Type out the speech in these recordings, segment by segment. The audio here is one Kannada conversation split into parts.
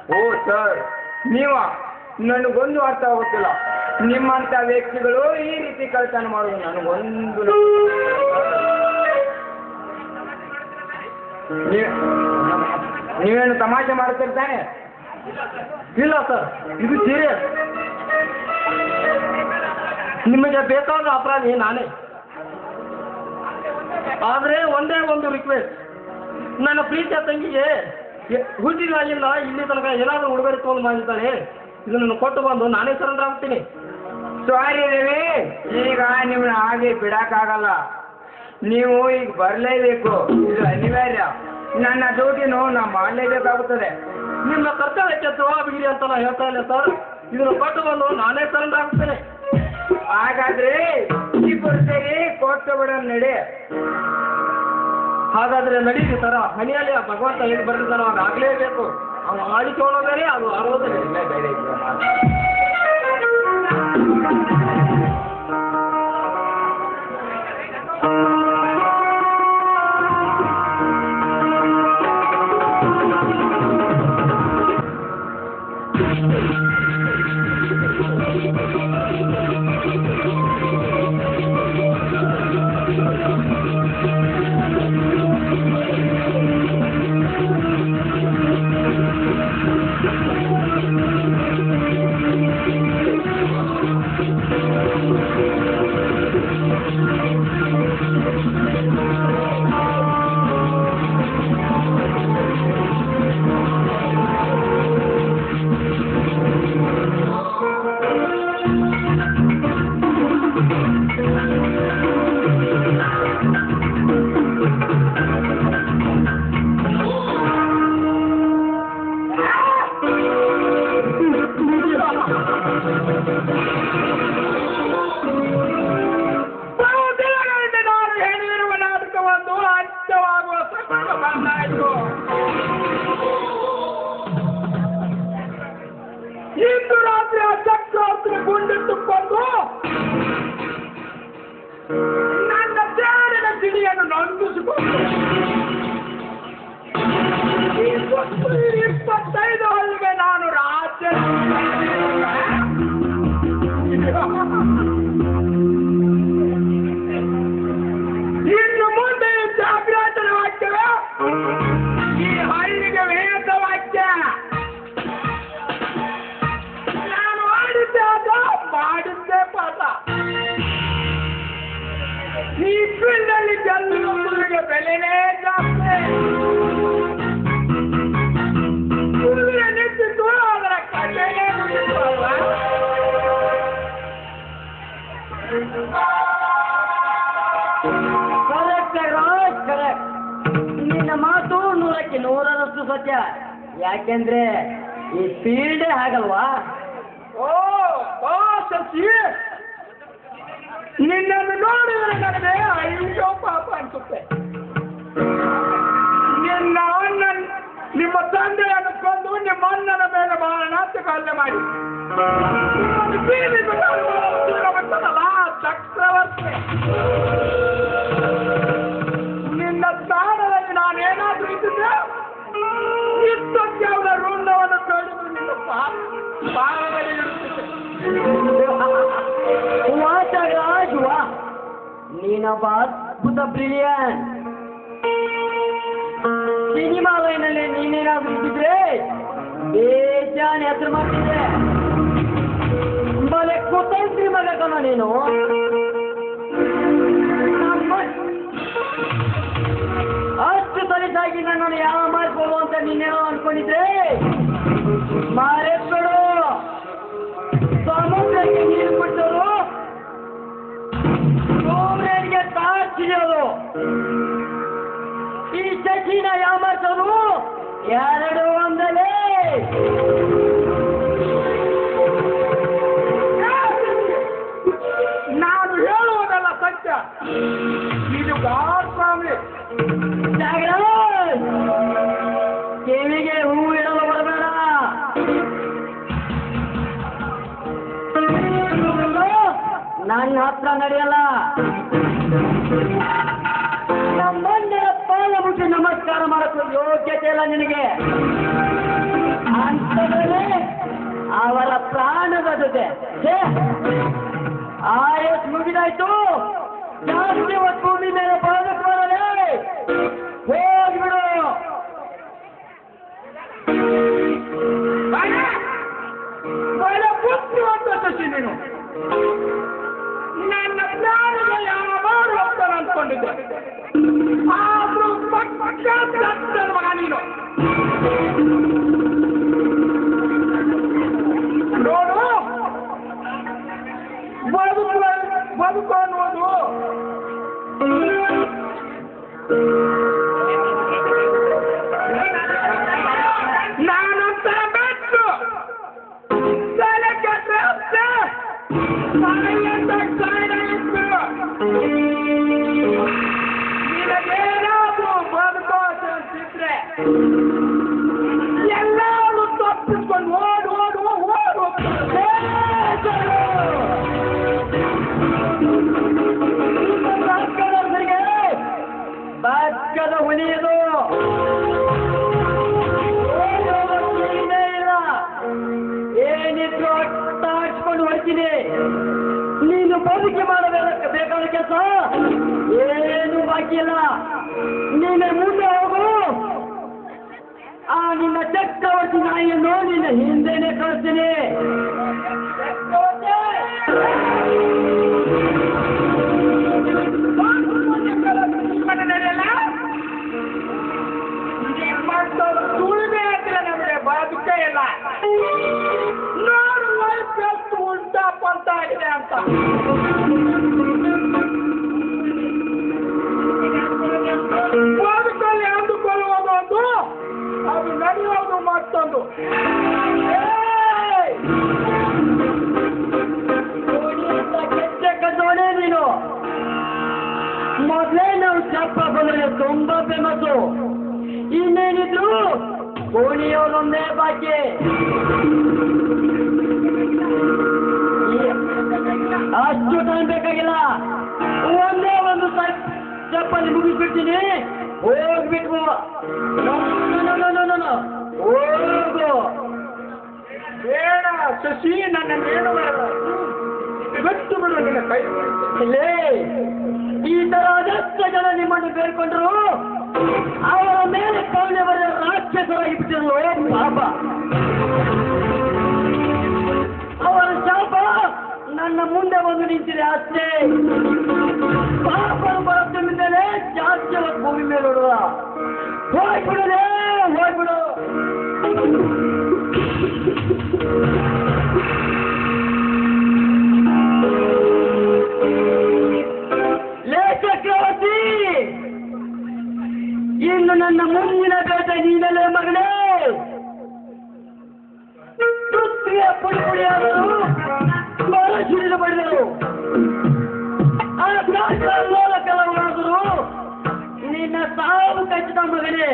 ಓ ಸರ್ ನೀವ ನನಗೊಂದು ಅರ್ಥ ಆಗುತ್ತಿಲ್ಲ ನಿಮ್ಮಂಥ ವ್ಯಕ್ತಿಗಳು ಈ ರೀತಿ ಕಳ್ತನ ಮಾಡೋದು ನನಗೊಂದು ನೀವ್- ನೀವೇನು ತಮಾಷೆ ಮಾಡುತ್ತಿರ್ತಾನೆ ಇಲ್ಲ ಸರ್ ಇದು ಸೀರಿಯಸ್ ನಿಮಗೆ ಬೇಕಾದ ಅಪರಾಧಿ ನಾನೇ ಆದರೆ ಒಂದೇ ಒಂದು ರಿಕ್ವೆಸ್ಟ್ ನನ್ನ ಪ್ರೀತಿಯ ತಂಗಿಗೆ ಎ- ಹುಟ್ಟಿದಾಗಿಂದ ಇಲ್ಲಿ ತನಕ ಏನಾದರೂ ಉಡುಗೊರೆ ತೊಗೊಂಡು ಮಾಡಿದ್ದಾಳೆ ಇದನ್ನು ಕೊಟ್ಟು ಬಂದು ನಾನೇ ಸರೆಂಡರ್ ಆಗ್ತೀನಿ ಸಾರಿ ರವಿ ಈಗ ನಿಮ್ಮನ್ನ ಹಾಗೆ ಬಿಡಕ್ಕಾಗಲ್ಲ ನೀವು ಈಗ ಬರಲೇಬೇಕು ಇದು ಅನಿವಾರ್ಯ ನನ್ನ ಡ್ಯೂಟಿನೂ ನಾ ಮಾಡಲೇಬೇಕಾಗುತ್ತದೆ ನಿಮ್ಮ ಕರ್ತವ್ಯಕ್ಕೆ ದ್ರೋಹ ಬಿಗಿರಿ ಅಂತ ನಾನು ಹೇಳ್ತಾ ಇಲ್ಲ ಸರ್ ಇದನ್ನು ಕೊಟ್ಟು ಬಂದು ನಾನೇ ಸರೆಂಡರ್ ಆಗ್ತೇನೆ ಹಾಗಾದ್ರೆ ಇಬ್ಬರು ಸೇರಿ ಕೊಟ್ಟು ಬಿಡ ನಡಿ ಹಾಗಾದ್ರೆ ನಡೀರಿ ಸರ ಹನಿಯಲ್ಲಿ ಆ ಭಗವಂತ ಹೇಗೆ ಬರೆದಿದ್ದಾನೋ ಅದು ಆಗಲೇಬೇಕು ಅವನು ಆಡಿಕೊಳ್ಳೋ ಬೇರೆ ಅದು ಆಡೋದೇ ಬೇರೆ ಇಲ್ಲ, ಬೇಡ ಇಲ್ಲ, ಮಾಡು. ಬಹುದಿನಗಳಿಂದ ನಾನು ಹೇಳಿರುವ ನಾಟಕವನ್ನು ಅಂತ್ಯವಾಗುವ ಸಂದರ್ಭ ಬಂದಾಯಿತು ಇಂದು ರಾತ್ರಿ ಆ ಚಕ್ರವರ್ತಿ ಗುಂಡಿಟ್ಟುಕೊಂಡು ನನ್ನ ಸೇರಿನ ಗಿಳಿಯನ್ನು ನಂದಿಸಿಕೊಂಡು ಈ ಸುತ್ತು ಇಪ್ಪತ್ತೈದು ಹಲ್ಲಿಗೆ ನಾನು ರಾಜ್ಯ ಇನ್ನು ಮುಂದೆ ಜಾಗ್ರತನ ವಾಕ್ಯವೇ ಈ ಹಳ್ಳಿಗೆ ವೇದ ವಾಕ್ಯ ನಾನು ಆಡಿದ್ದೆ ಅದ ಮಾಡಿದ್ದೆ ಪದ ಈ ಫೀಲ್ಡಲ್ಲಿ ಗೆಲ್ಲುವುದರಿಗೆ ಬೆಲೆನೇ ಜಾಸ್ತಿ ಕುದುರೆ ನಿಂತಿದ್ದು ಅದರ ಕಣ್ಣೇ ಮುಗಿತು ಅಲ್ವಾ? ಕರೆಕ್ಟ್ ರಾಜ್ ಕರೆಕ್ಟ್ ನಿನ್ನ ಮಾತು ನೂರಕ್ಕೆ ನೂರರಷ್ಟು ಸತ್ಯ ಯಾಕೆಂದ್ರೆ ಈ ಫೀಲ್ಡೇ ಹಾಗಲ್ವಾ ಓ ಬಾ ಶಶಿ ನಿನ್ನನ್ನು ನೋಡಿದರೆ ನನಗೆ ಅಯ್ಯೋ ಪಾಪ ಅನ್ಸುತ್ತೆ ನಿನ್ನ ಅಣ್ಣನ್ ನಿಮ್ಮ ತಂದೆಯನ್ನು ಕೊಂದು ನಿಮ್ಮ ಅಣ್ಣನ ಮೇಲೆ ಮಾರಣಾಂತಿಕ ಹಲ್ಲೆ ಮಾಡಿ ನಿಮ್ಮನ್ನು ಬೀದಿಗೆ ತಳ್ಳುವ ಬರ್ತದಲ್ಲ ಚಕ್ರವರ್ತಿ ನಿನ್ನ ಸ್ಥಾನದಲ್ಲಿ ನಾನೇನಾದ್ರೂ ಇದ್ದಿದ್ರೆ ಇಷ್ಟೊಂದು ಅವರ ಋಣವನ್ನು ಕಳೆದು ನಿನ್ನ ಪಾ- ಪಾದದಲ್ಲಿ ಇಡುತ್ತಿದ್ದೆ ವಾಚ ರಾಜ್ ವಾ ನೀನೊಬ್ಬ ಅದ್ಭುತ ಬ್ರಿಲಿಯನ್ ಸಿನಿಮಾ ಲೈನಲ್ಲಿ ನೀನೇನಾದ್ರೂ ಇದ್ದಿದ್ರೆ ಬೇಜಾನ್ ಹೆಸರು ಮಾಡ್ತಿದ್ದೆ ಬಲೆ ಕುತಂತ್ರಿ ಮಗ ಕಣ ನೀನು ನಮ್ಮ ಅಷ್ಟು ಸಲಿಸಾಗಿ ನನ್ನನ್ನು ಯಾವ ಮಾಡ್ಕೊಳ್ಳು ಅಂತ ನೀನೇನೋ ಅನ್ಕೊಂಡಿದ್ರೆ ಮಾರೆತ್ಕೊಡು ಸಮುದ್ರಕ್ಕೆ ನೀರು ಕೊಟ್ಟರು ಸೂರ್ಯನಿಗೆ ತಾಚಿರೋದು ಈ ಶಶಿನ ಯಾಮರ್ಸೋನು ಎರಡು ಒಂದಲೇ ನಾನು ಹೇಳುವುದಲ್ಲ ಸತ್ಯ ಇದು ಗಾಡ್ ಸ್ವಾಮಿ ಜಾಗ್ರತ್! ಕಿವಿಗೆ ಹೂ ಇಡಲು ಬರಬೇಡ ನನ್ನ ಹತ್ರ ನಡೆಯಲ್ಲ ನಮ್ಮಣ್ಣರ ಪಾದ ಮುಟ್ಟಿ ನಮಸ್ಕಾರ ಮಾಡಕ್ಕೆ ಯೋಗ್ಯತೆ ಇಲ್ಲ ನಿನಗೆ ಅಂತ ಬಂದಿದೆ ಛೇ, ಆಯಸ್ ಮುಗಿದಾಯ್ತು ಜಾಸ್ತಿ ಹೊತ್ತು ಭೂಮಿ ಮೇಲೆ ಬರೋದಕ್ಕೆ ಬರಲೇ ಹೋಗ್ಬಿಡು ಬಹಳ ಬಹಳ ಬುದ್ಧಿವಂತ ಶಶಿ ನೀನು ನನ್ನ ಪ್ರಾಣಿಗೆ ಯಾವ ಮಾರು ಹೋಗ್ತಾನೆ ಅನ್ಕೊಂಡಿದ್ದೆ ಆದ್ರೂ ಪಕ್ಕ ದತ್ತನ ಮಗ ನೀನು ನೋಡು ಬದುಕು ಬದುಕು ಅನ್ನೋದು ನಾನಂತ ಬೆಟ್ಟು ತಲೆ ಕೆಟ್ರೆ ಅಷ್ಟೇ ತಲೆಯಿಂದ ಸಾಯ್ದಾಯಿತು ನಿನಗೇನಾದ್ರೂ ಬದುಕೋದು ಅಂತಿದ್ರೆ ಎಲ್ಲರೂ ತಪ್ಪಿಸ್ಕೊಂಡು ಓಡು ಓಡು ಓಡು ಬಕ್ಕದ ಹುಲಿಯದು ಇಲ್ಲ ಏನಿದ್ರು ಅಟ್ಟಾಡ್ಸ್ಕೊಂಡು ಹೋಗ್ತೀನಿ ನೀನು ಬದುಕಿ ಮಾಡಬೇಕು ಬೇಕಾದ ಕೆಲಸ ಏನು ಬಾಕಿ ಇಲ್ಲ ನೀನು ಮುಂದೆ ಹೋಗು ಆ ನಿನ್ನ ಚಕ್ರವರ್ತಿ ನಾಯಿಯನ್ನು ನಿನ್ನ ಹಿಂದೆನೆ ಕಳಿಸ್ತೀನಿ ತುಳಿಮೆ ಹತ್ರ ನಮಗೆ ಬದುಕೇ ಇಲ್ಲ ನೋಡು ಲೈಫ್ ಎಷ್ಟು ಉಲ್ಟಾ ಪಲ್ಟ ಆಗಿದೆ ಅಂತ ಬದುಕಲ್ಲಿ ಅಂದುಕೊಳ್ಳುವುದು ಒಂದು ಅದು ನಡೆಯೋದು ಮತ್ತೊಂದು ಏಯ್! ಕೆಟ್ಟ ಕದ್ದೋಣೆ ನೀನು ಮೊದಲೇ ನಾವು ಚಪ್ಪ ಬಂದ್ರೆ ತುಂಬಾ ಫೇಮಸ್ಸು ಇನ್ನೇನಿದ್ರು ಕೋಣಿಯವರೊಂದೇ ಬಾಕಿ ಅಷ್ಟು ಟೈಮ್ ಬೇಕಾಗಿಲ್ಲ ಒಂದೇ ಒಂದು ಸ- ಚಪ್ಪಲಿ ಮುಗಿಸ್ಬಿಡ್ತೀನಿ ಹೋಗ್ಬಿಟ್ವು ಹೋಗು ಬೇಡ ಶಶಿ ನನ್ನ ಏನು ಬೇಡ ಬಿಟ್ಟು ಬಿಡು ನಿನ್ನ ಕೈ ಲೇ, ಈ ತರ ಅದೆಷ್ಟು ಜನ ನಿಮ್ಮನ್ನು ಬೇಡ್ಕೊಂಡ್ರು ಅವರ ಮೇಲೆ ಕವಲೆ ಬರೆದ ರಾಕ್ಷಸರಾಗಿ ಬಿಟ್ಟಿದ್ರು ಪಾಪ ಅವರ ಶಾಪ ನನ್ನ ಮುಂದೆ ಬಂದು ನಿಂತಿದೆ ಅಷ್ಟೇ ಪಾಪರು ಬರುತ್ತೆ ಮೇಲೆ ಜಾಸ್ತಿ ಹೊತ್ತು ಭೂಮಿ ಮೇಲೆ ನೋಡುವ ಹೋಗ್ಬಿಡುದೇ ಹೋಗ್ಬಿಡು ಲೇ ಚಕ್ರವರ್ತಿ ಇನ್ನು ನನ್ನ ಮುಂದಿನ ಬೇಟೆ ನೀನಲ್ಲೇ ಮಗನೇ ಪೃಥ್ವಿಯ ಪುಡಿ ಪುಡಿಯಾದರು ಬರಸಿಡಿದು ಬಡಿದರು ಆ ಕೆಲವರು ನಿನ್ನ ಸಾವು ಖಚಿತ ಮಗನೇ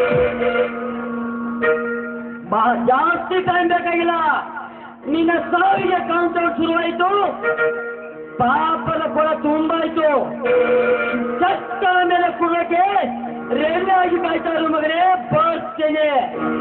ಬಾ ಜಾಸ್ತಿ ಟೈಮ್ ಬೇಕಾಗಿಲ್ಲ ನಿನ್ನ ಸಾವಿಗೆ ಕೌಂಟರ್ ಶುರುವಾಯಿತು ಪಾಪದ ಕೊಳ ತುಂಬಾಯ್ತು ಸತ್ತ ಮೇಲೆ ಕುಡಕ್ಕೆ ರೆಡಿ ಆಗಿ ಕಾಯ್ತಾ ಇರೋ ಮಗನೇ ಬರ್ತೇನೆ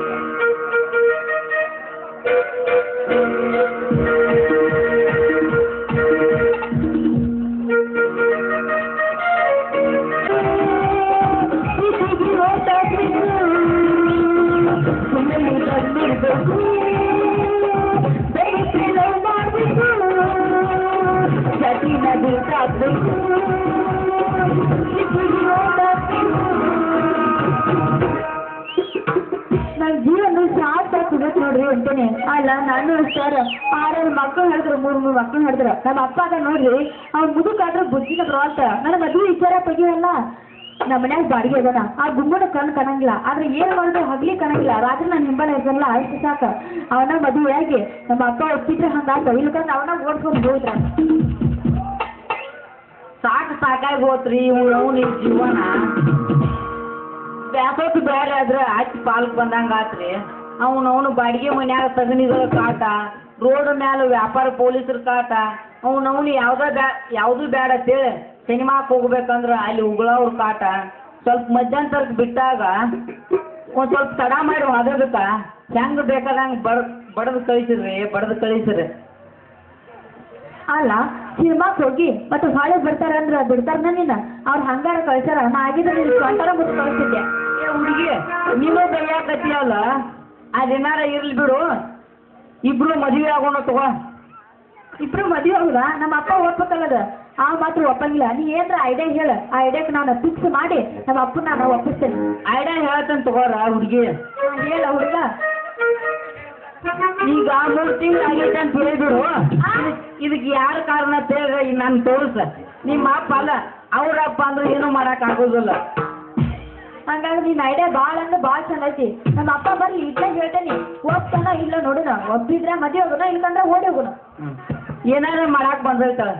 ನನ್ನ ಜೀವನ ಸಾರ್ಥಕ ಸಿಗತ್ ನೋಡ್ರಿ ಅಂತೇನೆ ಅಲ್ಲ ನಾನು ಸರ್ ಆರೇಳು ಮಕ್ಕಳು ಹೇಳಿದ್ರು ಮೂರು ಮೂರು ಮಕ್ಕಳು ಹೇಳಿದ್ರು ನಮ್ಮ ಅಪ್ಪ ಅದ ನೋಡ್ರಿ ಅವ್ನ ಮುದುಕಾದ್ರೆ ಬುದ್ಧಿನ ಬರೋಂತ ನನ್ನ ಮದುವೆ ವಿಚಾರ ತೆಗಿಯಲ್ಲ ನಮ್ಮ ಮನ್ಯಾಗ ಬಾಡಿಗೆ ಅದಾನ ಆ ಗುಮ್ಮನ ಕಣ್ ಕಾಣಂಗಿಲ್ಲ ಆದ್ರೆ ಏನ್ ಮಾಡಿದ್ರು ಹಗ್ಲಿ ಕಾಣಂಗಿಲ್ಲ ರಾತ್ರಿ ನಾನು ಹಿಂಬಾಲ ಇರ್ಸಲ್ಲ ಅಷ್ಟು ಸಾಕ ಅವನ ಮದುವೆ ಆಗಿ ನಮ್ಮ ಅಪ್ಪ ಒಪ್ಪಿದ್ರೆ ಹಂಗಾತ ಇಲ್ಕಂದ್ರೆ ಅವನ ಓಡ್ಸ್ಕೊಂಡು ಹೋದ್ರ ಸಾಕು ಸಾಕಾಗಿ ಹೋತ್ರಿ ಇವ್ನು ನಿಮ್ ಜೀವನ ಬ್ಯಾಸೋತ್ ಬೇರೆ ಆದ್ರೆ ಹಚ್ಚಿ ಪಾಲ್ಕ್ ಬಂದಂಗ ಆತ್ರಿ ಅವ್ನು ಅವನು ಬಾಡಿಗೆ ಮನ್ಯಾಗ ತಗನಿಗಳ ಕಾಟ ರೋಡ್ ಮ್ಯಾಲ ವ್ಯಾಪಾರ ಪೊಲೀಸರ ಕಾಟ ಅವ್ನು ಅವನು ಯಾವ್ದ ಬ್ಯಾ ಯಾವ್ದು ಬೇಡ ಅಂತೇಳಿ ಸಿನಿಮಾಕ್ ಹೋಗ್ಬೇಕಂದ್ರ ಅಲ್ಲಿ ಉಗುಳವ್ರ ಕಾಟ ಸ್ವಲ್ಪ ಮಧ್ಯಂತರಕ್ಕೆ ಬಿಟ್ಟಾಗ ಒಂದ್ ಸ್ವಲ್ಪ ತಡ ಮಾಡಿ ಹೋಗೋದಕ್ಕ ಹೆಂಗ್ ಬೇಕಾದಂಗ ಬಡ್ ಬಡದ್ ಕಳಿಸಿದ್ರಿ ಬಡದ್ ಕಳಿಸ್ರಿ ಅಲ್ಲ ಸಿನಿಮಾಕ್ ಹೋಗಿ ಮತ್ತೆ ಹೊಳೆ ಬರ್ತಾರ ಅಂದ್ರ ಬಿಡ್ತಾರ ನೀನ ಅವ್ರ ಹಂಗಾರ ಕಳ್ಸಾರ ನಾ ಆಗಿದ್ರೆ ನಿನ್ ಸ್ವಂಟರ ಮುಟ್ಟು ಕಳಿಸ್ತಿದ್ದೆ ಏ ಹುಡುಗಿ ನೀನು ಬೈಯಾಕತ್ತೀಯಲ್ಲ ಅದೇನಾರ ಇರ್ಲಿ ಬಿಡು ಇಬ್ರು ಮದುವೆ ಆಗೋಣ ತಗೋ ಇಬ್ರು ಮದ್ವೆ ಹೋಗುದಾ ನಮ್ಮ ಅಪ್ಪ ಒಪ್ಬೇಕಲ್ಲದ ಆ ಮಾತ್ರ ಒಪ್ಪಂಗಿಲ್ಲ ನೀ ಏನ್ರ ಐಡಿಯಾ ಹೇಳ ಆ ಐಡಿಯಾಕ್ ನಾನು ಫಿಕ್ಸ್ ಮಾಡಿ ನಮ್ಮ ಅಪ್ಪನ ನಾನು ಒಪ್ಪಿಸ್ತೇನೆ ಐಡಿಯಾ ಹೇಳ್ತೇನೆ ತಗೋರ ಹುಡುಗಿ ಹಾ, ಹೇಳ ಹುಡುಗ ಈಗ ಮೂರು ತಿಂಗಳು ಆಗೈತೆ ಅಂತ ಹೇಳಿಬಿಡು ಇದಕ್ಕೆ ಯಾರ ಕಾರಣ ಅಂತ ಹೇಳಿ ನಾನು ತೋರಿಸ ನಿಮ್ಮ ಅಪ್ಪ ಅಲ್ಲ ಅವ್ರ ಅಪ್ಪ ಅಂದ್ರೆ ಏನೂ ಮಾಡಕ್ ಆಗೋದಿಲ್ಲ ಹಂಗಾಗಿ ನಿನ್ ಐಡಿಯಾ ಭಾಳ ಅಂದ್ರೆ ಭಾಳ ಚಂದ ಐತಿ ನಮ್ಮ ಅಪ್ಪ ಬರ್ಲಿ ಇದ್ದ ಹೇಳ್ತೇನೆ ಒಪ್ತಾನ ಇಲ್ಲ ನೋಡೋಣ ಒಪ್ಪಿದ್ರೆ ಮದ್ವೆ ಹೋಗೋಣ ಇಲ್ಕಂದ್ರೆ ಓಡಿ ಹೋಗೋಣ ಏನಾರ ಮಾಡಕ್ ಬಂದೈತಳ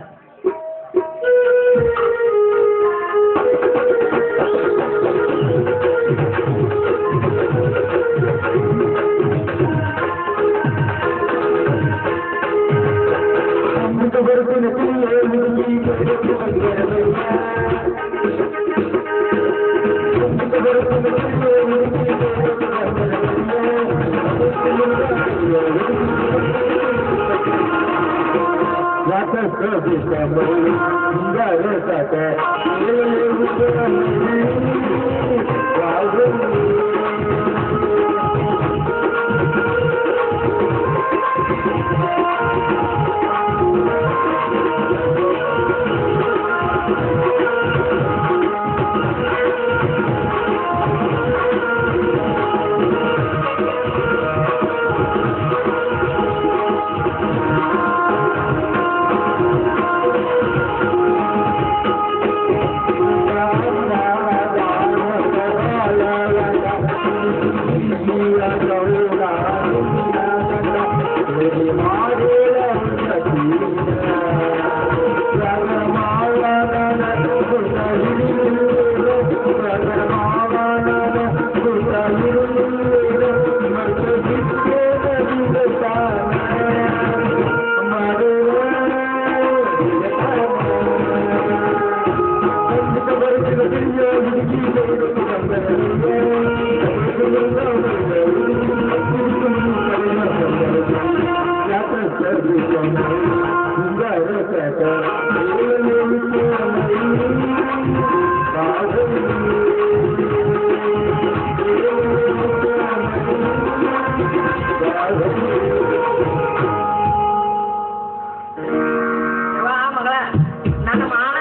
ಯವ್ವ ಮಗಳ ನನ್ನ ಮಾನ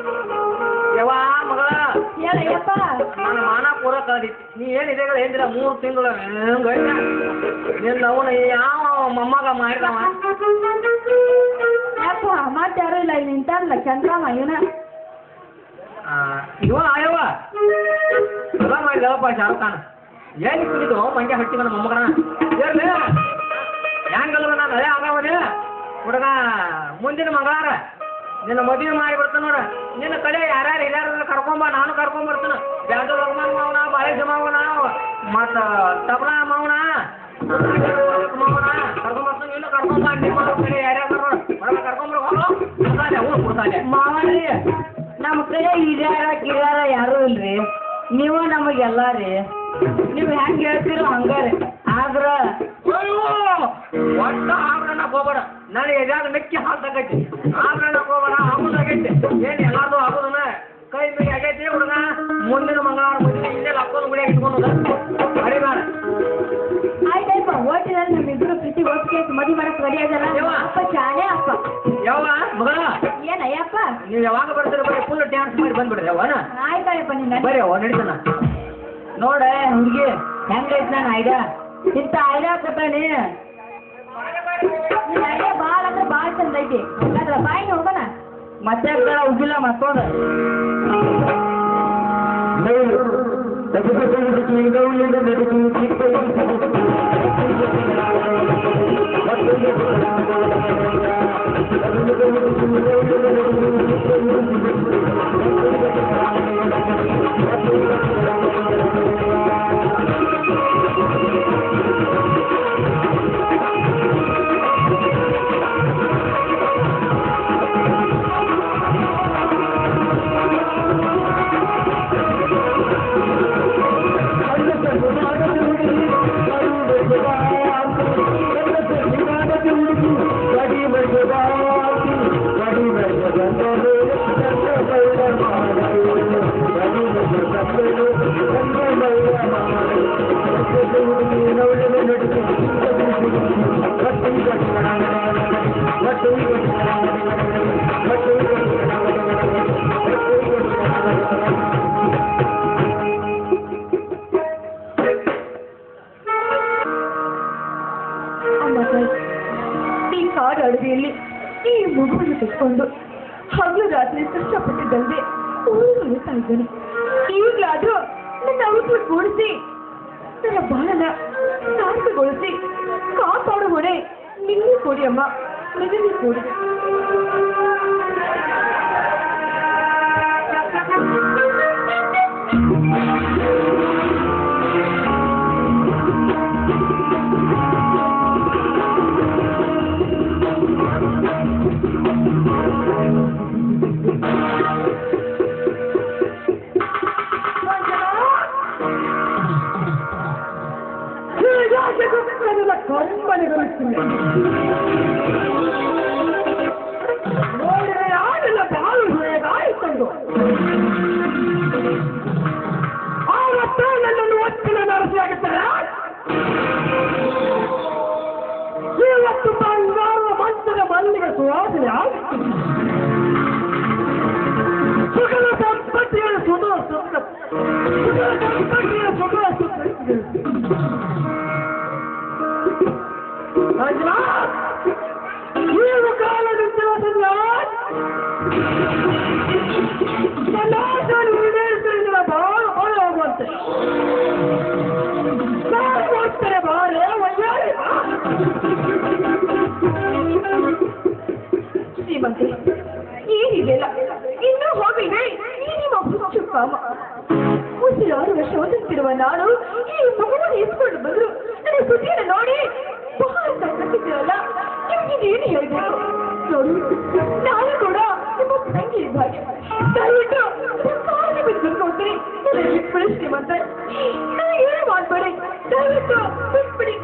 ಯವ್ವ ಮಗಳ ಹೇಳಯ್ಯಪ್ಪ ನನ್ನ ಮಾನ ಪೂರ ಕಳೆದಿತ್ತು ನೀ ಏನಿದೆ ಏನಿಲ್ಲ ಮೂರು ತಿಂಗಳು ಹಂಗ ನಿನ್ನ ಅವನ ಯಾವ ಮೊಮ್ಮಗ ಮಾಡಿದವ ಯಾಕ ಮತ್ತೆ ಯಾರು ಇಲ್ಲ ಇಲ್ಲಿ ನಿಂತಾನಲ್ಲ ಚಂದ್ರಮ್ಮ ಇವನ ಆ, ಇವ ಆಯವ್ವ ಎಲ್ಲ ಮಾಡಿದವಪ್ಪ ಶಾರುಖ್ ಖಾನ್ ಏನು ಕುಡಿದು ಮಂಗೆ ಹಟ್ಟಿ ನನ್ನ ಮೊಮ್ಮಗನ ಇರ್ಲಿ ಹೆಂಗಲ್ವ ನಾನು ಅದೇ ಆಗವನೇ ಹುಡುಗ ಮುಂದಿನ ಮಂಗಳಾರ ನಿನ್ನ ಮದುವೆ ಮಾಡಿಬಿಡ್ತಾನ ನೋಡ ನಿನ್ನ ಕಡೆ ಯಾರ್ಯಾರು ಹಿರಿಯರ ಕರ್ಕೊಂಬ ನಾನು ಕರ್ಕೊಂಬರ್ತಾನ ಬ್ಯಾದ ರಘುಮಾನ್ ಮಾವನ ಬಾಳೇಶ ಮಾವನ ಮತ್ತ ತಬಲಾ ಮಾವನ ಮಾವನ ಕರ್ಕೊಂಬರ್ತಾನ ನೀನು ಕರ್ಕೊಂಬ ನಿಮ್ಮ ಕಡೆ ಯಾರ್ಯಾರು ಹೊರಗೆ ಕರ್ಕೊಂಬರ್ ಹೋಗೋ ಕೊಡ್ತಾನೆ ಅವ್ನು ಕೊಡ್ತಾನೆ ಮಾವನ್ರಿ ನಮ್ಮ ಕಡೆ ಹಿರಿಯರ ಕಿರಿಯರ ಯಾರೂ ಇಲ್ರಿ ನೀವು ನಮಗೆಲ್ಲ ರೀ ನೀವು ಹೆಂಗ್ ಹೇಳ್ತೀರೋ ಹಂಗಾರೆ ಆದ್ರ ಅಯ್ಯೋ ಒಟ್ಟ ಆಭರಣ ಹೋಗ್ಬೇಡ ನಾನು ಎದ್ಯಾಗ ನೆಕ್ಕಿ ಹಾಲು ತಗೈತಿ ಆಭರಣ ಹೋಗ್ಬೇಡ ಆಗುದಾಗೈತಿ ಏನ್ ಎಲ್ಲಾರ್ದು ಆಗುದನ ಕೈ ಮೇಲೆ ಆಗೈತಿ ಹುಡುಗ ಮುಂದಿನ ಮಂಗಳವಾರ ಮುಂದಿನ ಇಲ್ಲೇ ಲಕ್ಕೋದು ಗುಡಿಯಾಗ ಇಟ್ಕೊಂಡು ಅಡಿಬೇಡ ಆಯ್ತಾಯ್ಪ ಓಟಿನಲ್ಲಿ ನಮ್ಮಿಬ್ರು ಪ್ರೀತಿ ಒಪ್ಪಿಗೆ ಮದುವೆ ಮಾಡಕ್ ರೆಡಿ ಆಗಲ್ಲ ಯವ್ವ. ಅಪ್ಪ ಚಾನೆ ಅಪ್ಪ ಯಾವ ಮಗಳ ಏನಯ್ಯಪ್ಪ ನೀವು ಯಾವಾಗ ಬರ್ತೀರ ಬರೀ ಫುಲ್ ಡ್ಯಾನ್ಸ್ ಮಾಡಿ ಬಂದ್ಬಿಡ್ರಿ ಅವನ ಆಯ್ತಾಯಪ್ಪ ನಿನ್ನ ಬರೀ ಅವ ನಡೀತಾನ ನೋಡ ಹುಡುಗಿ ಹೆಂಗೈತ್ ನನ್ನ ಐಡಿಯಾ ಇಂಥ ಐಡಿಯಾ ಕೊಟ್ಟಾನಿ ನಿನ್ನ ಐಡಿಯಾ ಭಾಳ ಅಂದ್ರೆ ಭಾಳ ಚಂದ ಐತಿ ಹಂಗಾದ್ರೆ ಬಾಯಿಗೆ ಹೋಗೋಣ ಮತ್ತೆ ಉಗಿಲ್ಲ ಮತ್ತೊಂದು ಹುಡುಗಿ ಕಾಡು ಅಡವಿಯಲ್ಲಿ ಈ ಮಗುವನ್ನು ತೆಗೆದುಕೊಂಡು ಹಗಲು ರಾತ್ರಿ ಕಷ್ಟಪಟ್ಟಿದ್ದಲ್ಲದೆ ಊರು ಇದ್ದಾನೆ ಈಗಲಾದ್ರೂ ನನ್ನ ಔಷಧ ಕೂಡಿಸಿ ನನ್ನ ಬಾಳನ ಸಾರ್ಥಗೊಳಿಸಿ ಕಾಪಾಡು ಹೊಣೆ ನಿನ್ನೆ ಕೊಡಿ ಅಮ್ಮ ನಿನ್ನೆ ಕೊಡಿ ಕಣ್ಮನೆಗೊಳಿಸ್ತೀನಿ ನೋಡಿದ್ರೆ ಯಾರೆಲ್ಲ ಬಾಳು ಹೇಗಾಯ್ತಂದು ಆವತ್ತ ನನ್ನನ್ನು ಒತ್ತಿನ ನರಸಿಯಾಗುತ್ತಾರೆ ಇವತ್ತು ಬಂಗಾರದ ಮಂಚದ ಮಲ್ಲಿಗೆ ಸುವಾಸನೆ ಆಗುತ್ತದೆ ಸುಖದ ಸಂಪತ್ತಿಗಳ ಸುಖ ಸುಖ ಸುಖದ ಸಂಪತ್ತಿಗಳ ಸುಖ ಸುಖ ನೀವು ಕಾಲದಿಂದ ಸನಾತನ ವಿದೇಶದಿಂದ ಬಹಳ ಬಹಳ ಹೋಗುವಂತೆ ನಾನು ಕೊಡ್ತೇನೆ ಬಾರೆ ವಯ್ಯಾರಿ ಶ್ರೀಮಂತೆ ಏನಿದೆಲ್ಲ ಇನ್ನೂ ಹೋಗಿವೆ ಈ ನಿಮ್ಮ ಹುಚ್ಚು ಕಾಮ ಉಸಿರಾರು ವರ್ಷ ಓದುತ್ತಿರುವ ನಾನು ಈ ಮಗುವನ್ನು ಎತ್ಕೊಂಡು ಬಂದ್ರು ನನ್ನ ಸುದ್ದಿಯನ್ನು ನೋಡಿ ಬಹಳ ಸಂಕಟಿಸಿರಲ್ಲ ನಿಮ್ಗೆ ಏನು ಹೇಳ್ಬೇಕು ನೋಡಿ ನಾನು ಕೂಡ ನಿಮ್ಮ ತಂಗಿ ಇದ್ದಾಗೆ ದಯವಿಟ್ಟು ಕಾಲಿಗೆ ಬಿದ್ದು ನೋಡ್ತೀನಿ ನನ್ನ ಬಿಟ್ಬಿಡಿ ಶ್ರೀಮಂತೆ ನನಗೆ ಏನು ಮಾಡ್ಬೇಡಿ ದಯವಿಟ್ಟು ಬಿಟ್ಬಿಡಿ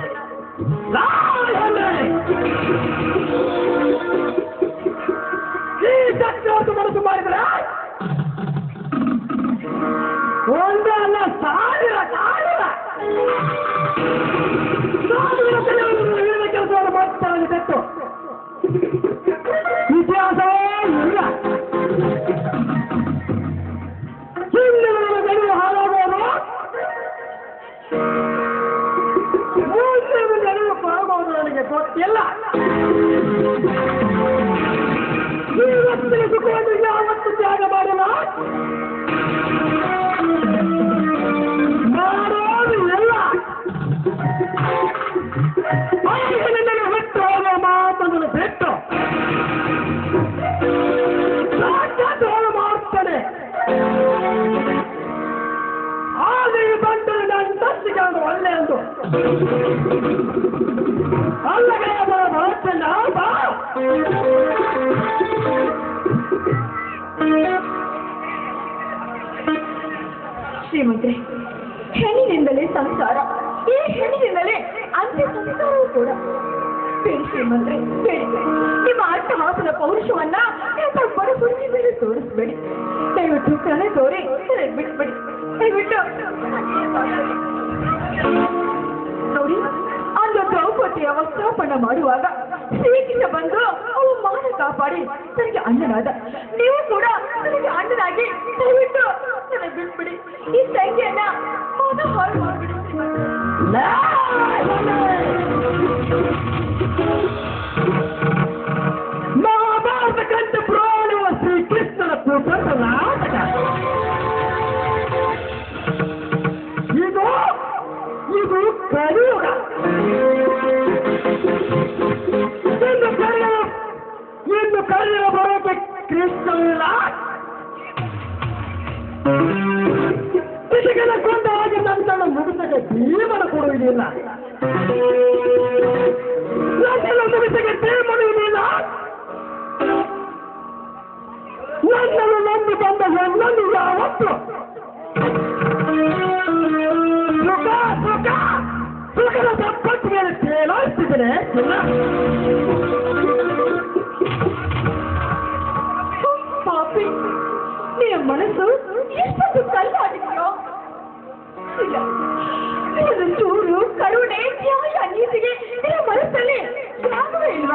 ಈ ಸತ್ಯವನ್ನು ಮನಸ್ಸು ಮಾಡಿದ್ರೆ ಒಂದೇ ಅಲ್ಲ ಸಾವಿರ ಸಾವಿರ ಸಾವಿರ ಕೆಲವರು ಹೇಳಿದ ಕೆಲಸವನ್ನು ಮಾಡ್ತಾರೆ ತೆತ್ತು ಇತಿಹಾಸವೇ ಇಲ್ಲ ಹಿಂದಿನ ಗಡಿಗೆ ಹಾಳಾಗುವರು ಮುಂದಿನ ಗಡಿಗೆ ಹೋಗುವುದು ನನಗೆ ಗೊತ್ತಿಲ್ಲ ಇವತ್ತಿನ ಸುಖವನ್ನು ಯಾವತ್ತು ತ್ಯಾಗ ಮಾಡಿಲ್ಲ ಮಾಡೋದು ಎಲ್ಲ ಅವರಿಗೆ ನನ್ನನ್ನು ಬಿಟ್ಟು ಹೋಗುವ ಮಾತನ್ನು ಬಿಟ್ಟು ಸಾಕ್ಷಾತ್ ಹೋಗ ಮಾಡ್ತಾನೆ ಆಗ ಈ ಬಂಟರು ನಾನು ತಪ್ಪಿಗೆ ಒಂದು ಒಳ್ಳೆ ಅಂದು ಅಲ್ಲಗೆ ಬರ ಬರುತ್ತಲ್ಲ ಬಾ ಶ್ರೀಮಂತ್ರಿ ಹೆಣ್ಣಿನಿಂದಲೇ ಸಂಸಾರ ಈ ಹೆಣ್ಣಿನಿಂದಲೇ ಅಂತ್ಯ ಸಂಸಾರವೂ ಕೂಡ ಬೇಡಿ ಶ್ರೀಮಂತ್ರಿ ಬೇಡಿ ನಿಮ್ಮ ಅಟ್ಟಹಾಸದ ಪೌರುಷವನ್ನ ಎಂತ ಬಡಬುಡಿ ಮೇಲೆ ತೋರಿಸ್ಬೇಡಿ ದಯವಿಟ್ಟು ಕಲೆ ತೋರಿ ನನಗೆ ಬಿಟ್ಬಿಡಿ ದಯವಿಟ್ಟು ನೋಡಿ ಅಂದು ದ್ರೌಪದಿಯ ವಸ್ತ್ರಾಪಣ ಮಾಡುವಾಗ ಶ್ರೀಕೃಷ್ಣ ಬಂದು ಅವು ಮಾನ ಕಾಪಾಡಿ ನನಗೆ ಅಣ್ಣನಾದ ನೀವು ಕೂಡ ನನಗೆ ಅಣ್ಣನಾಗಿ ದಯವಿಟ್ಟು ನನಗೆ ಬಿಟ್ಬಿಡಿ ಈ ಸಂಖ್ಯೆಯನ್ನ ಮಾನ ಹಾಳು ಮಾಡ್ಬಿಡಿ ಮಹಾಭಾರತ ಕಂಠ ಪುರಾಣವ ಶ್ರೀಕೃಷ್ಣನ ಪುಟ ನಾಟಕ ಇದು ಇದು ಕಲಿಯುಗ ಇನ್ನು ಕಲಿಯ ಇನ್ನು ಕಲಿಯ ಬರೋಕೆ ಕೃಷ್ಣವಿಲ್ಲ ಇದಕ್ಕೆಲ್ಲ ಕೊಂಡ ಹಾಗೆ ನನ್ನ ಮುಗಿಸಕ್ಕೆ ಭೀಮನ ಕೊಡುವುದಿಲ್ಲ ನನ್ನೆಲ್ಲ ಮುಗಿಸಕ್ಕೆ ಭೀಮನುವುದಿಲ್ಲ ನನ್ನನ್ನು ನಂಬಿ ಬಂದ ಹೆಣ್ಣನ್ನು ಯಾವತ್ತು ಸುಖ ಸುಖ ಸುಖದ ಸಂಪತ್ತು ಮೇಲೆ ತೇಲಾಡ್ತಿದ್ದೇನೆ ಇಲ್ಲ ಪಾಪಿ ನಿನ್ನ ಮನಸ್ಸು ಎಷ್ಟೊಂದು ಕಲ್ಲಾಗಿದೆಯೋ ಇಲ್ಲ ಒಂದು ಚೂರು ಕರುಣೆ ನ್ಯಾಯ ನೀತಿಗೆ ನಿನ್ನ ಮನಸ್ಸಲ್ಲಿ ತ್ಯಾಗವೇ ಇಲ್ವಾ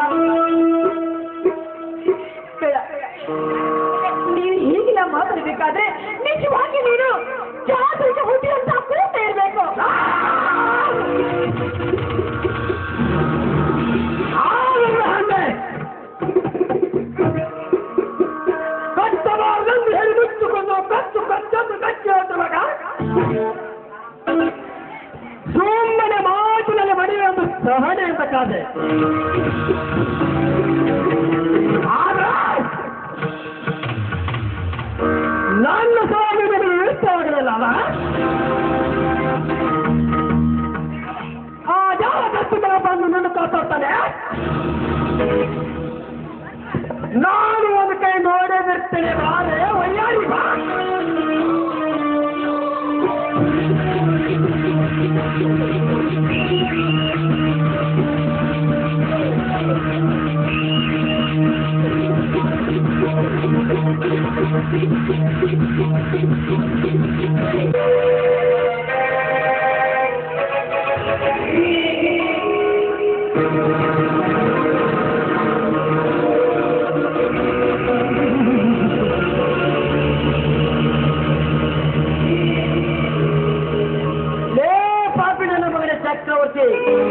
ಬೇಡ ನೀನು ಹೀಗಿಲ್ಲ ಮಾತಾಡಬೇಕಾದ್ರೆ ನಿಜವಾಗಿ ನೀನು ಜಾತ್ರೆಗೆ ಹುಟ್ಟಿದಂತ ಕೂತ ಇರಬೇಕು ಆಗ ಹಂಗೆ ಮಾಡಬೇಕಾದೆ ಆದ್ರೆ ನನ್ನ ಸ್ವಾಮಿ ನಿಮಗೆ ಇಷ್ಟವಾಗಲಿಲ್ಲ ಅಲ್ಲ ಆ ಯಾವ ಕತ್ತಿಗಳ ಬಂದು ನನ್ನ ಕಾಪಾಡ್ತಾನೆ ನಾನು ಒಂದು ಕೈ ನೋಡದಿರ್ತೇನೆ ಬಾರೆ ಒಯ್ಯಾಡಿ ಬಾ ಲೇ ಪಾಪಿ ನನ್ನ ಮಗನ ಚಕ್ರವರ್ತಿ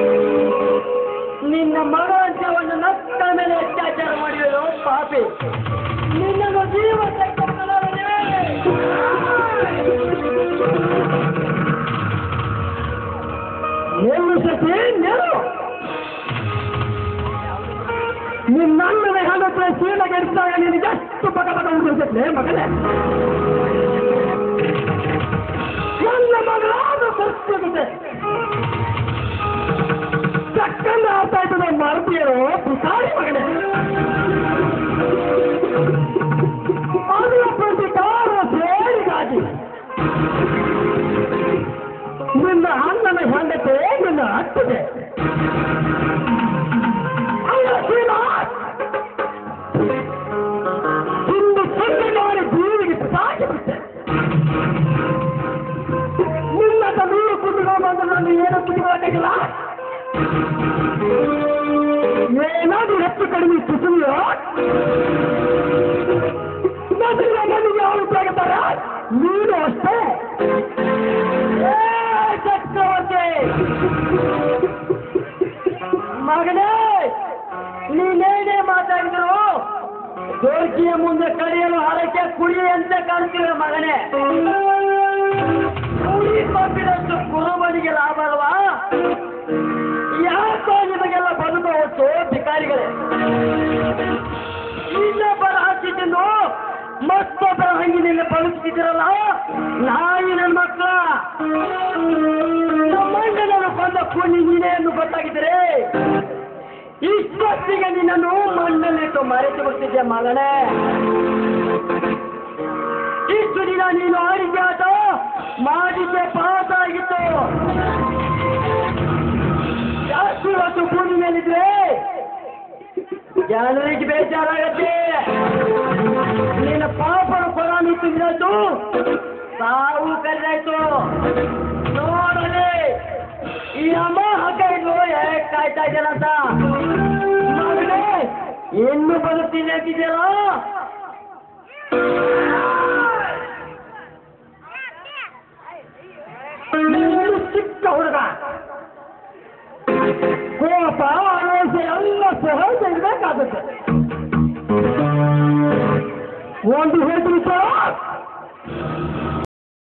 ನಿನ್ನ ಮಗಳಂತವನ್ನು ನಕ್ಕ ಮೇಲೆ ಅತ್ಯಾಚಾರ ಮಾಡಿರೋ ಪಾಪಿ ನಿನ್ನನ್ನು ಜೀವ ನಿಲ್ಲು ಸತಿ ನಿಲ್ಲು ನಿನ್ನಣ್ಣನ ಹೆಣ್ಣತ್ರ ಶೀಲ ಗೆಡಿಸಿದಾಗ ನಿನಗೆ ಎಷ್ಟು ಪಕ ಪಕ ಉಳಿಸುತ್ತೆ ಮಗನೇ ನನ್ನ ಮಗಳಾದ ಸಂಸ್ಕೃತಿ ಚಕ್ಕಂದ ಆಗ್ತಾ ಇದ್ದದ ಮರ್ತಿಯರು ಪುಸಾರಿ ಮಗನೇ ಅದರ ಪ್ರತಿಕಾರ ಸೇರಿಗಾಗಿ ನಿನ್ನ ಅಣ್ಣನ ಹೆಂಡತೆ ನಿನ್ನ ಅಟ್ಟಿದೆ ಅವಳ ಶ್ರೀನಾಥ್ ಇಂದು ಸಂಘಟನೆ ಜೀವಿಗೆ ಸಾಗಿಬಿಟ್ಟೆ ನಿನ್ನದ ನೀರು ಕುಡಿದು ಬಂದು ನಾನು ಏನು ಕುಡಿಯೋಕ್ಕಾಗಿಲ್ಲ ಏನಾದ್ರೂ ಹೆಚ್ಚು ಕಡಿಮೆ ಕುಸಿಯೋ ನದಿಗೆ ನನಗೆ ಅವರು ತೆಗೆತಾರೆ ನೀನು ಅಷ್ಟೇ ಏ ಚಕ್ರವರ್ತಿ ಮಗನೇ ನೀನೇನೇ ಮಾತಾಡಿದ್ರು ದೋರ್ಕಿಯ ಮುಂದೆ ಕಡಿಯಲು ಹರಕೆ ಕುಡಿ ಅಂತ ಕಾಣ್ತೀರ ಮಗನೇ ಕುಡಿ ತಪ್ಪಿದಷ್ಟು ಕುರುಬನಿಗೆ ಲಾಭ ಅಲ್ವಾ ಯಾಕೋ ನಿಮಗೆಲ್ಲ ಬದುಕು ಹೊತ್ತು ಭಿಕಾರಿಗಳೇ ಇನ್ನೊಬ್ಬರ ಹಾಕಿದ್ದನ್ನು ಮತ್ತೊಬ್ಬರ ಹಂಗಿನಲ್ಲಿ ಬದುಕಿದ್ದೀರಲ್ಲ ನಾಯಿ ನನ್ನ ಮಕ್ಕಳ ನಮ್ಮಣ್ಣನನ್ನು ಕೊಂದ ಕೂಲಿ ನೀನೇ ಎಂದು ಗೊತ್ತಾಗಿದ್ದರೆ ಇಷ್ಟೊತ್ತಿಗೆ ನಿನ್ನನ್ನು ಮಣ್ಣಲ್ಲಿಟ್ಟು ಮರೆತು ಬಿಡ್ತಿದ್ದೆ ಮಗನೇ ಇಷ್ಟು ದಿನ ನೀನು ಆಡಿದ್ದೆ ಆಟ ಮಾಡಿದ್ದೆ ಪಾಸ್ ಆಗಿತ್ತು ಜಾಸ್ತಿ ಹೊತ್ತು ಭೂಮಿ ಮೇಲಿದ್ರೆ ಜನರಿಗೆ ಬೇಜಾರಾಗತ್ತೆ ನಿನ್ನ ಪಾಪನ ಕೊರಾನಿ ತಿಂದಾಯ್ತು ಸಾವು ಕರೆದಾಯ್ತು ನೋಡಲಿ ಈ ಅಮ್ಮ ಹಗ್ಗ ಇದ್ಲು ಹೇಗೆ ಕಾಯ್ತಾ ಇದ್ದೀರಂತ ಮಗನೇ ಇನ್ನು ಬದುಕ್ತೀನಿ ಅಂತಿದ್ದೀರ